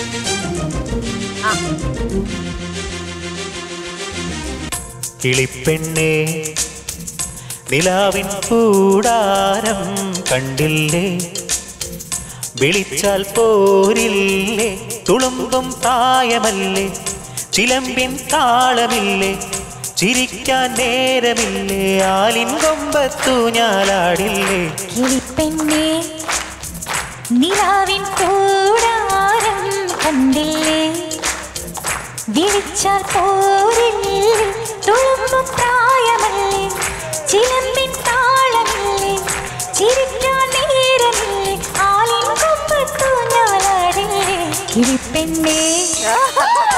കിളിപ്പെണ്ണേ നിലാവിൻ കൂടാരം കണ്ടില്ലേ വിളിച്ചാൽ പോരില്ലേ തുളുമ്പും പ്രായമല്ലേ ചിലമ്പിൻ താളമില്ലേ ചിരിക്കാൻ നേരമില്ലേ ആലിൻ കൊമ്പത്തു ഞാലാടില്ലേ കിളിപ്പെണ്ണേ നിലാവിൻ കൂടാരം കണ്ടില്ലേ വിളിച്ചാൽ പോരില്ലേ തുളുമ്പും പ്രായമല്ലേ ചിലമ്പിൻ താളമില്ലേ ചിരിക്കാൻ നേരമില്ലേ ആലിൻ കൊമ്പത്തു ഞാലാടില്ലേ കിളിപ്പെണ്ണേ